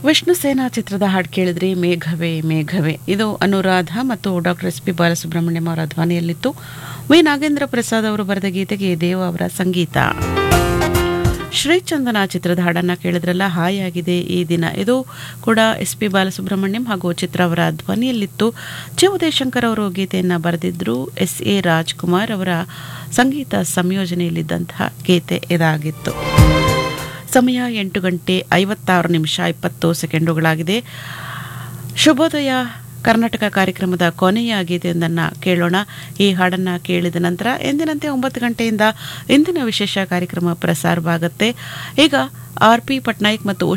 ವಿಷ್ಣು ಸೇನಾ ಚಿತ್ರದ ಹಾಡು ಕೇಳಿದ್ರಿ ಮೇಘವೇ ಮೇಘವೇ ಇದು ಅನುರಾಧ ಮತ್ತು ಡಾಕ್ಟರ್ ಎಸ್ ಪಿ ಬಾಲಸುಬ್ರಹ್ಮಣ್ಯಂ ಅವರ ಧ್ವನಿಯಲ್ಲಿತ್ತು ವಿ ನಾಗೇಂದ್ರ ಪ್ರಸಾದ್ ಅವರು ಬರೆದ ಗೀತೆಗೆ ದೇವ ಅವರ ಸಂಗೀತ ಶ್ರೀಚಂದನ ಚಿತ್ರದ ಹಾಡನ್ನು ಕೇಳಿದ್ರಲ್ಲ ಹಾಯಾಗಿದೆ ಈ ದಿನ ಇದು ಕೂಡ ಎಸ್ ಪಿ ಬಾಲಸುಬ್ರಹ್ಮಣ್ಯಂ ಹಾಗೂ ಚಿತ್ರ ಅವರ ಧ್ವನಿಯಲ್ಲಿತ್ತು ಚಿ ಉದಯಶಂಕರ್ ಅವರು ಗೀತೆಯನ್ನು ಬರೆದಿದ್ರು ಎಸ್ ಎ ರಾಜ್ಕುಮಾರ್ ಅವರ ಸಂಗೀತ ಸಂಯೋಜನೆಯಲ್ಲಿದ್ದಂತಹ ಗೀತೆ ಇದಾಗಿತ್ತು ಸಮಯ ಎಂಟು ಗಂಟೆ ಐವತ್ತಾರು ನಿಮಿಷ ಇಪ್ಪತ್ತು ಸೆಕೆಂಡುಗಳಾಗಿದೆ ಶುಭೋದಯ ಕರ್ನಾಟಕ ಕಾರ್ಯಕ್ರಮದ ಕೊನೆಯ ಗೀತೆಯೊಂದನ್ನು ಕೇಳೋಣ ಈ ಹಾಡನ್ನು ಕೇಳಿದ ನಂತರ ಎಂದಿನಂತೆ ಒಂಬತ್ತು ಗಂಟೆಯಿಂದ ಇಂದಿನ ವಿಶೇಷ ಕಾರ್ಯಕ್ರಮ ಪ್ರಸಾರವಾಗುತ್ತೆ ಈಗ ಆರ್ ಪಿ ಪಟ್ನಾಯಕ್ ಮತ್ತು